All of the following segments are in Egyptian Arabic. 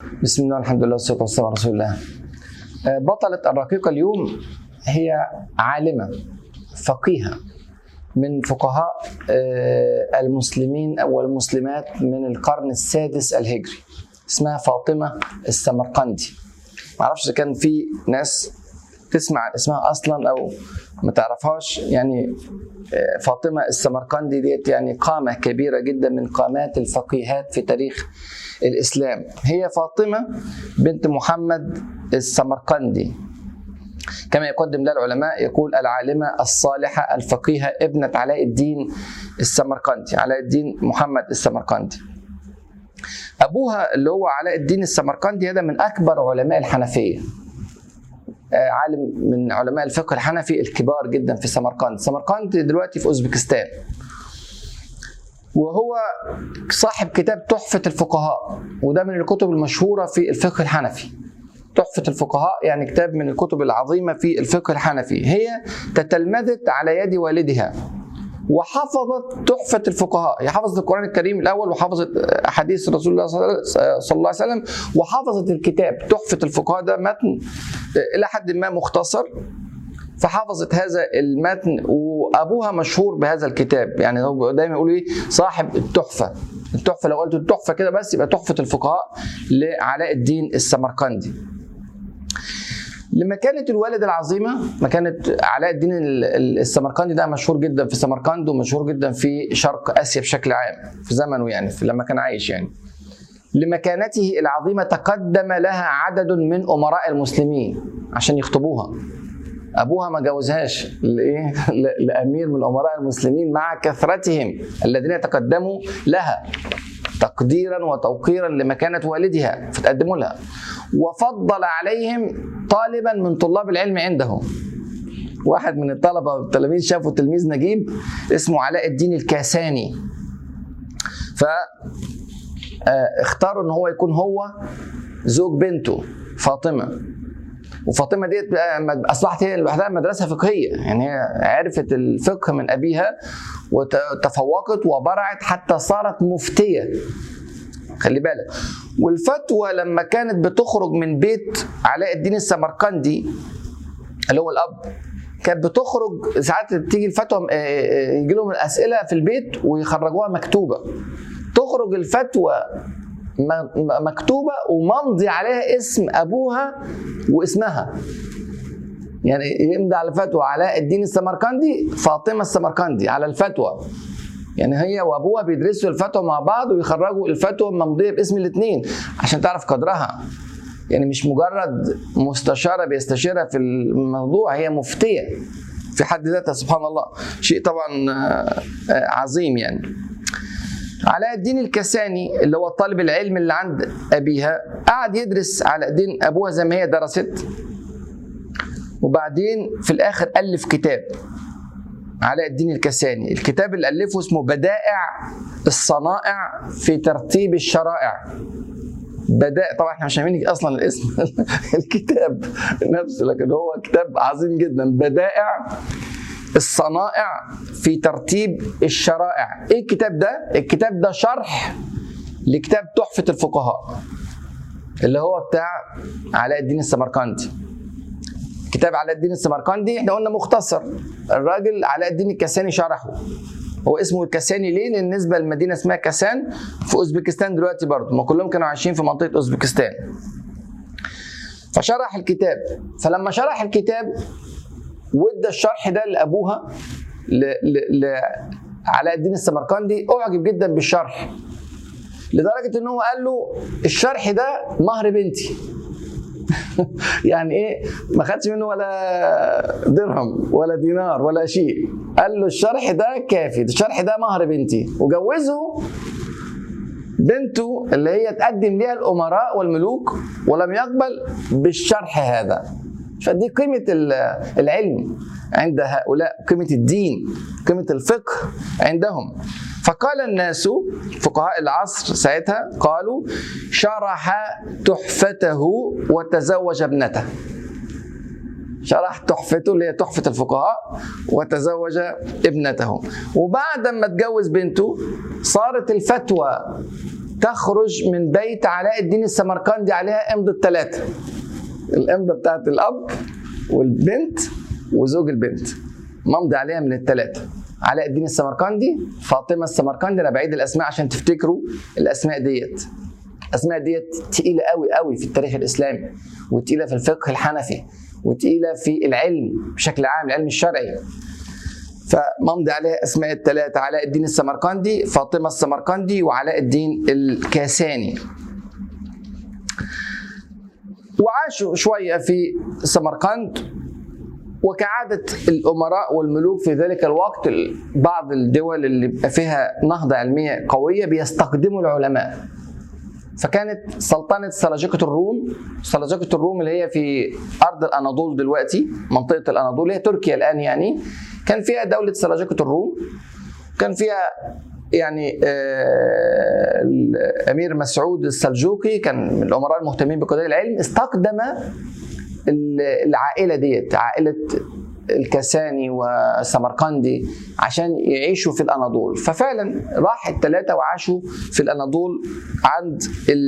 بسم الله الحمد لله والصلاه والسلام على رسول الله. آه، بطلة الرقيقة اليوم هي عالمة فقيهة من فقهاء آه، المسلمين او المسلمات من القرن السادس الهجري اسمها فاطمة السمرقندي. معرفش اذا كان في ناس تسمع اسمها اصلا او ما تعرفهاش يعني آه، فاطمه السمرقندي ديت يعني قامه كبيره جدا من قامات الفقيهات في تاريخ الاسلام هي فاطمه بنت محمد السمرقندي كما يقدم لها العلماء يقول العالمه الصالحه الفقيهه ابنه علاء الدين السمرقندي علاء الدين محمد السمرقندي ابوها اللي هو علاء الدين السمرقندي هذا من اكبر علماء الحنفيه آه، عالم من علماء الفقه الحنفي الكبار جدا في سمرقند سمرقند دلوقتي في اوزبكستان وهو صاحب كتاب تحفة الفقهاء وده من الكتب المشهورة في الفقه الحنفي تحفة الفقهاء يعني كتاب من الكتب العظيمة في الفقه الحنفي هي تتلمذت على يد والدها وحفظت تحفة الفقهاء هي حفظت القرآن الكريم الأول وحفظت أحاديث رسول الله صلى الله عليه وسلم وحفظت الكتاب تحفة الفقهاء ده متن إلى حد ما مختصر فحفظت هذا المتن وابوها مشهور بهذا الكتاب يعني هو دايما يقولوا ايه صاحب التحفه التحفه لو قلت التحفه كده بس يبقى تحفه الفقهاء لعلاء الدين السمرقندي لمكانة الوالد العظيمة مكانة علاء الدين ال- السمرقندي ده مشهور جدا في سمرقند ومشهور جدا في شرق آسيا بشكل عام في زمنه يعني في لما كان عايش يعني لمكانته العظيمة تقدم لها عدد من أمراء المسلمين عشان يخطبوها ابوها ما جوزهاش لايه ل- لامير من امراء المسلمين مع كثرتهم الذين تقدموا لها تقديرا وتوقيرا لمكانه والدها فتقدموا لها وفضل عليهم طالبا من طلاب العلم عنده واحد من الطلبه والتلاميذ شافوا تلميذ نجيب اسمه علاء الدين الكاساني ف آه، اختاروا ان هو يكون هو زوج بنته فاطمه وفاطمه ديت بقى مد- اصبحت هي لوحدها مدرسه فقهيه يعني هي عرفت الفقه من ابيها وتفوقت وبرعت حتى صارت مفتيه خلي بالك والفتوى لما كانت بتخرج من بيت علاء الدين السمرقندي اللي هو الاب كانت بتخرج ساعات تيجي الفتوى يجي لهم الاسئله في البيت ويخرجوها مكتوبه تخرج الفتوى م- م- مكتوبه وممضي عليها اسم ابوها واسمها يعني يمضي على الفتوى علاء الدين السمرقندي فاطمه السمرقندي على الفتوى يعني هي وابوها بيدرسوا الفتوى مع بعض ويخرجوا الفتوى ممضيه باسم الاثنين عشان تعرف قدرها يعني مش مجرد مستشاره بيستشيرها في الموضوع هي مفتيه في حد ذاتها سبحان الله شيء طبعا آه، آه، عظيم يعني علاء الدين الكساني اللي هو طالب العلم اللي عند ابيها قعد يدرس علاء الدين ابوها زي ما هي درست وبعدين في الاخر الف كتاب علاء الدين الكساني الكتاب اللي الفه اسمه بدائع الصنائع في ترتيب الشرائع بدائع طبعا احنا مش عارفين اصلا الاسم الكتاب نفسه لكن هو كتاب عظيم جدا بدائع الصنائع في ترتيب الشرائع ايه الكتاب ده الكتاب ده شرح لكتاب تحفة الفقهاء اللي هو بتاع علاء الدين السمرقندي كتاب علاء الدين السمرقندي احنا قلنا مختصر الراجل علاء الدين الكساني شرحه هو اسمه الكساني ليه؟ لان النسبه لمدينه اسمها كسان في اوزبكستان دلوقتي برضه ما كلهم كانوا عايشين في منطقه اوزبكستان فشرح الكتاب فلما شرح الكتاب وادى الشرح ده لابوها ل... ل... ل... علاء الدين السمرقندي اعجب جدا بالشرح لدرجه ان هو قال له الشرح ده مهر بنتي يعني ايه ما خدش منه ولا درهم ولا دينار ولا شيء قال له الشرح ده كافي الشرح ده مهر بنتي وجوزه بنته اللي هي تقدم ليها الامراء والملوك ولم يقبل بالشرح هذا فدي قيمة العلم عند هؤلاء قيمة الدين قيمة الفقه عندهم فقال الناس فقهاء العصر ساعتها قالوا شرح تحفته وتزوج ابنته شرح تحفته اللي هي تحفة الفقهاء وتزوج ابنته وبعد ما اتجوز بنته صارت الفتوى تخرج من بيت علاء الدين السمرقندي عليها امضه ثلاثه الامضه بتاعت الاب والبنت وزوج البنت ممضي عليها من الثلاثه علاء الدين السمرقندي فاطمه السمرقندي انا بعيد الاسماء عشان تفتكروا الاسماء ديت الاسماء ديت تقيله قوي قوي في التاريخ الاسلامي وتقيله في الفقه الحنفي وتقيله في العلم بشكل عام العلم الشرعي فممضي عليها اسماء الثلاثه علاء الدين السمرقندي فاطمه السمرقندي وعلاء الدين الكاساني وعاشوا شويه في سمرقند وكعادة الأمراء والملوك في ذلك الوقت بعض الدول اللي بيبقى فيها نهضة علمية قوية بيستخدموا العلماء فكانت سلطنة سلاجقة الروم سلاجقة الروم اللي هي في أرض الأناضول دلوقتي منطقة الأناضول هي تركيا الآن يعني كان فيها دولة سلاجقة الروم كان فيها يعني آه الامير مسعود السلجوقي كان من الامراء المهتمين بقضايا العلم استقدم العائله ديت عائله الكساني وسمرقندي عشان يعيشوا في الاناضول ففعلا راح الثلاثه وعاشوا في الاناضول عند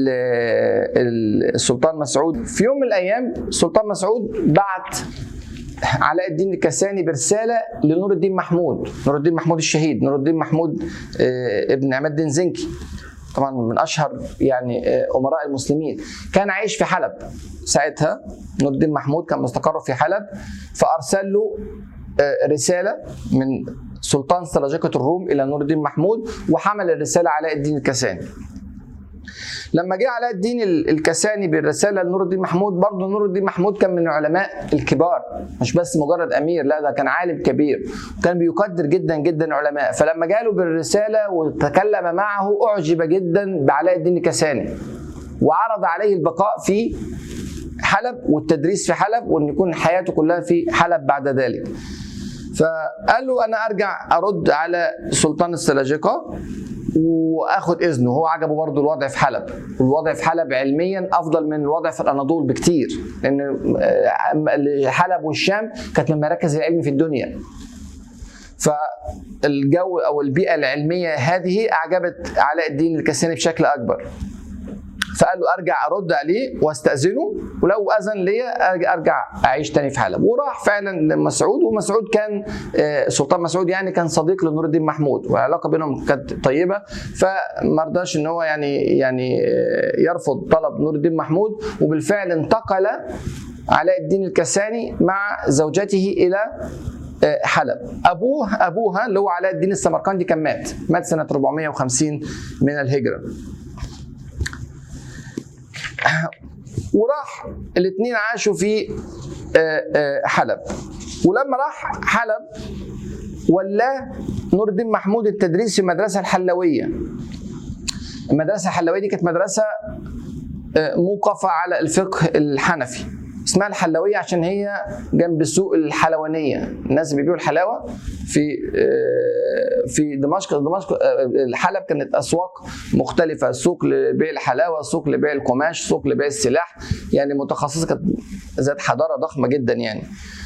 السلطان مسعود في يوم من الايام السلطان مسعود بعت علاء الدين الكساني برساله لنور الدين محمود نور الدين محمود الشهيد نور الدين محمود ابن عماد الدين زنكي طبعا من اشهر يعني امراء المسلمين كان عايش في حلب ساعتها نور الدين محمود كان مستقر في حلب فارسل له رساله من سلطان سلاجقه الروم الى نور الدين محمود وحمل الرساله علاء الدين الكساني لما جه علاء الدين الكساني بالرساله لنور الدين محمود برضه نور الدين محمود كان من العلماء الكبار مش بس مجرد امير لا ده كان عالم كبير وكان بيقدر جدا جدا العلماء فلما جاله بالرساله وتكلم معه اعجب جدا بعلاء الدين الكساني وعرض عليه البقاء في حلب والتدريس في حلب وان يكون حياته كلها في حلب بعد ذلك فقال له انا ارجع ارد على سلطان السلاجقه واخد اذنه هو عجبه برضه الوضع في حلب والوضع في حلب علميا افضل من الوضع في الاناضول بكتير لان حلب والشام كانت من المراكز العلم في الدنيا فالجو او البيئه العلميه هذه اعجبت علاء الدين الكساني بشكل اكبر فقال له ارجع ارد عليه واستاذنه ولو اذن ليا ارجع اعيش تاني في حلب وراح فعلا لمسعود ومسعود كان سلطان مسعود يعني كان صديق لنور الدين محمود والعلاقه بينهم كانت طيبه فما رضاش ان هو يعني يعني يرفض طلب نور الدين محمود وبالفعل انتقل علاء الدين الكساني مع زوجته الى حلب ابوه ابوها اللي هو علاء الدين السمرقندي كان مات مات سنه 450 من الهجره وراح الاثنين عاشوا في حلب ولما راح حلب ولاه نور الدين محمود التدريس في المدرسه الحلويه المدرسه الحلويه دي كانت مدرسه موقفه على الفقه الحنفي اسمها الحلويه عشان هي جنب سوق الحلوانيه الناس بيبيعوا الحلاوه في في دمشق دمشق الحلب كانت اسواق مختلفه سوق لبيع الحلاوه سوق لبيع القماش سوق لبيع السلاح يعني متخصصه كانت ذات حضاره ضخمه جدا يعني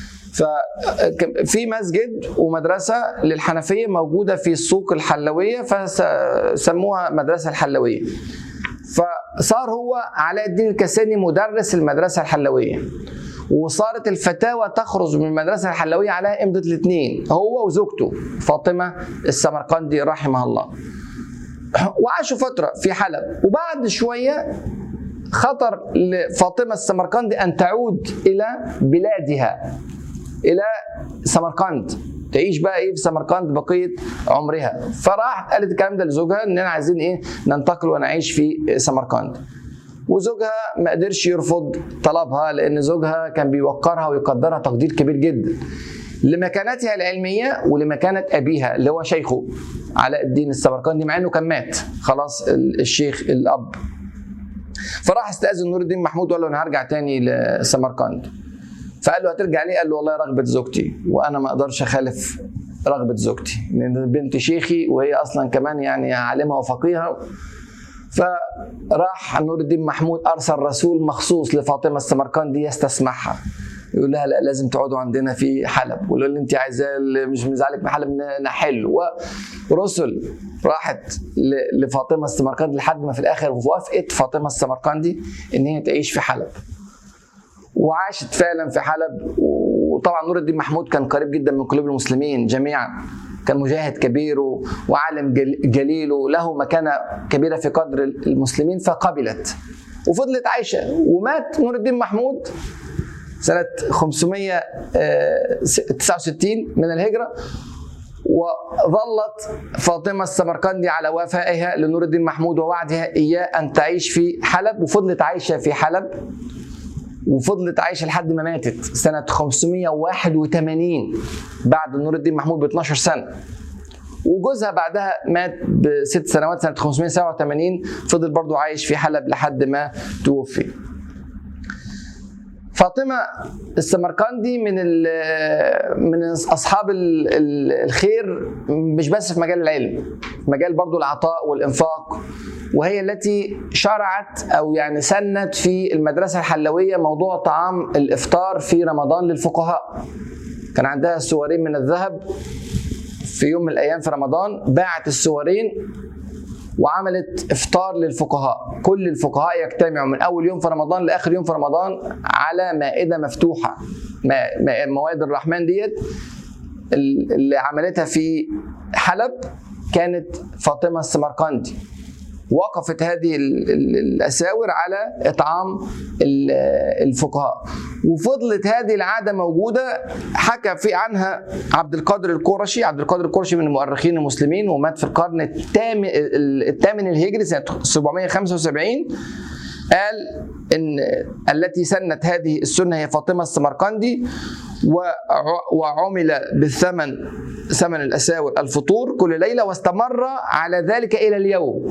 ففي مسجد ومدرسه للحنفيه موجوده في السوق الحلويه فسموها مدرسه الحلويه فصار هو علاء الدين الكساني مدرس المدرسه الحلويه وصارت الفتاوى تخرج من المدرسه الحلويه عليها امضه الاثنين هو وزوجته فاطمه السمرقندي رحمها الله وعاشوا فتره في حلب وبعد شويه خطر لفاطمه السمرقندي ان تعود الى بلادها الى سمرقند تعيش بقى ايه في سمرقند بقيه عمرها فراح قالت الكلام ده لزوجها اننا عايزين ايه ننتقل ونعيش في سمرقند وزوجها ما قدرش يرفض طلبها لان زوجها كان بيوقرها ويقدرها تقدير كبير جدا لمكانتها العلميه ولمكانه ابيها اللي هو شيخه علاء الدين السمرقندي مع انه كان مات خلاص الشيخ الاب فراح استاذن نور الدين محمود وقال له انا هرجع تاني لسمرقند فقال له هترجع ليه؟ قال له والله رغبه زوجتي وانا ما اقدرش اخالف رغبه زوجتي لان بنت شيخي وهي اصلا كمان يعني عالمه وفقيهه فراح نور الدين محمود ارسل رسول مخصوص لفاطمه السمرقندي يستسمحها يقول لها لا لازم تقعدوا عندنا في حلب ويقول اللي انت عايزاه اللي مش مزعلك في حلب نحل ورسل راحت ل- لفاطمه السمرقندي لحد ما في الاخر وافقت فاطمه السمرقندي ان هي تعيش في حلب وعاشت فعلا في حلب وطبعا نور الدين محمود كان قريب جدا من قلوب المسلمين جميعا كان مجاهد كبير و- وعالم جل- جليل وله مكانه كبيره في قدر المسلمين فقبلت وفضلت عايشه ومات نور الدين محمود سنه 569 من الهجره وظلت فاطمه السمرقندي على وفائها لنور الدين محمود ووعدها اياه ان تعيش في حلب وفضلت عايشه في حلب وفضلت عايشه لحد ما ماتت سنه 581 بعد نور الدين محمود ب 12 سنه وجوزها بعدها مات بست سنوات سنه 587 فضل برضو عايش في حلب لحد ما توفي فاطمه السمرقندي من ال- من اصحاب ال- ال- الخير مش بس في مجال العلم في مجال برضو العطاء والانفاق وهي التي شرعت او يعني سنت في المدرسه الحلويه موضوع طعام الافطار في رمضان للفقهاء كان عندها سوارين من الذهب في يوم من الايام في رمضان باعت السوارين وعملت افطار للفقهاء كل الفقهاء يجتمعوا من اول يوم في رمضان لاخر يوم في رمضان على مائده مفتوحه ما- ما- موائد الرحمن ديت ال- اللي عملتها في حلب كانت فاطمه السمرقندي وقفت هذه ال- ال- الاساور على اطعام ال- الفقهاء وفضلت هذه العاده موجوده حكى في عنها عبد القادر القرشي عبد القادر القرشي من المؤرخين المسلمين ومات في القرن الثامن الثامن الهجري سنه 775 قال ان التي سنت هذه السنه هي فاطمه السمرقندي وع- وعمل بالثمن ثمن الاساور الفطور كل ليله واستمر على ذلك الى اليوم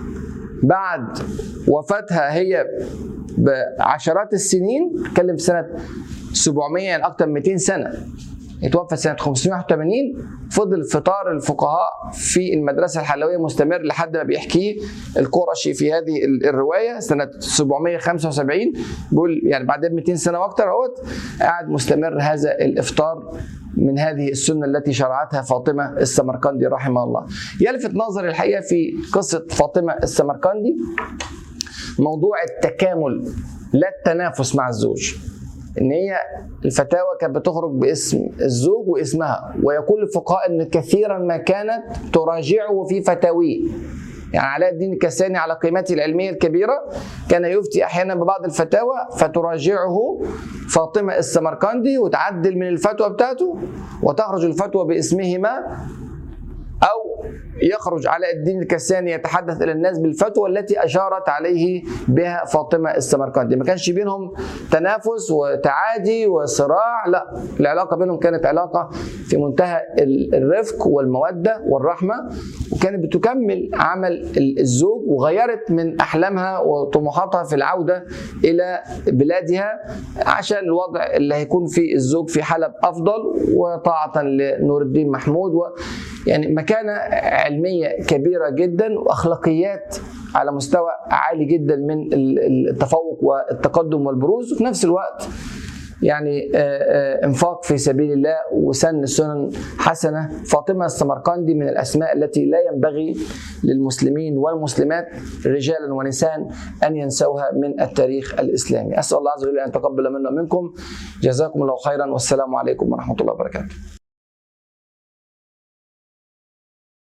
بعد وفاتها هي بعشرات السنين نتكلم في سنه 700 يعني اكثر من 200 سنه اتوفى سنه 581 فضل فطار الفقهاء في المدرسه الحلويه مستمر لحد ما بيحكيه القرشي في هذه ال- الروايه سنه 775 بيقول يعني بعد 200 سنه واكثر اهوت قاعد مستمر هذا الافطار من هذه السنه التي شرعتها فاطمه السمرقندي رحمه الله. يلفت نظري الحقيقه في قصه فاطمه السمرقندي موضوع التكامل لا التنافس مع الزوج ان هي الفتاوى كانت بتخرج باسم الزوج واسمها ويقول الفقهاء ان كثيرا ما كانت تراجعه في فتاويه يعني علاء الدين الكساني على قيمته العلميه الكبيره كان يفتي احيانا ببعض الفتاوى فتراجعه فاطمه السمرقندي وتعدل من الفتوى بتاعته وتخرج الفتوى باسمهما او يخرج علاء الدين الكساني يتحدث الى الناس بالفتوى التي اشارت عليه بها فاطمه السمرقندي ما كانش بينهم تنافس وتعادي وصراع لا العلاقه بينهم كانت علاقه في منتهى ال- الرفق والموده والرحمه وكانت بتكمل عمل ال- الزوج وغيرت من احلامها وطموحاتها في العوده الى بلادها عشان الوضع اللي هيكون فيه الزوج في حلب افضل وطاعه لنور الدين محمود و يعني مكانه علميه كبيره جدا واخلاقيات على مستوى عالي جدا من ال- ال- التفوق والتقدم والبروز وفي نفس الوقت يعني آه، آه، انفاق في سبيل الله وسن سنن حسنه فاطمه السمرقندي من الاسماء التي لا ينبغي للمسلمين والمسلمات رجالا ونساء ان ينسوها من التاريخ الاسلامي اسال الله عز وجل ان يتقبل منا ومنكم جزاكم الله خيرا والسلام عليكم ورحمه الله وبركاته